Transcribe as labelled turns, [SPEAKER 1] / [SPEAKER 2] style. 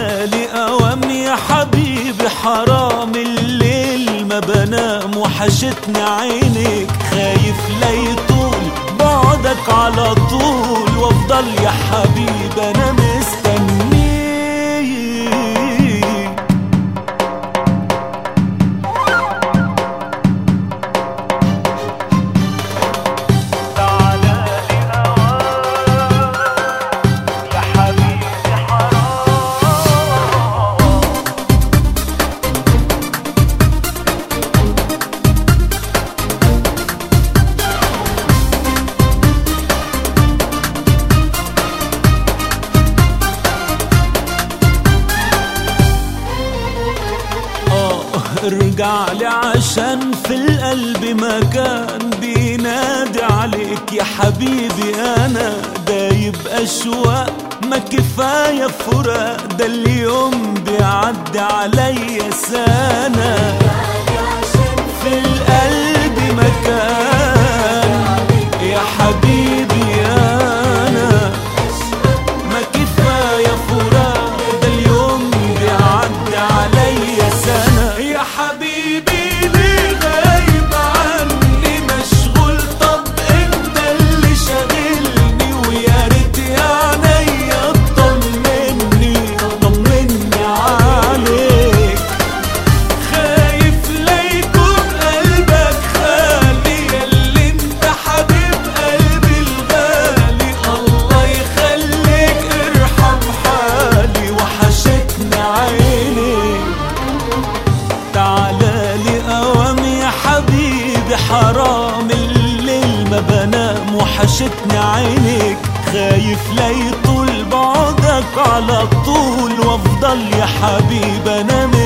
[SPEAKER 1] تعالى لي اوام يا حبيبي حرام الليل ما بنام وحشتني عينك خايف لا يطول بعدك على طول وافضل يا حبيبي انا مستنيك تعالى لي اوام يا حبيبي حرام آه ارجع لي عشان في القلب مكان بينادي عليك يا حبيبي انا دايب اشواق ما كفايه فراق ده اليوم بيعدي عليا سنه في القلب مكان يا حبيبي انا ما كفاية فراق ده اليوم بيعدي عليا سنة يا حبيبي ليه غايب عني مشغول طب انت اللي شاغلني ويا ريت يا عينيا تطمني طمني عليك خايف لا يكون قلبك خالي ياللي انت حبيب قلبي الغالي الله يخليك ارحم حالي وحشتني عينيك تعالى لي اوام يا حبيبي حرام الليل ما بنام وحشتني عينيك خايف لا يطول بعدك على طول وافضل يا حبيبي انا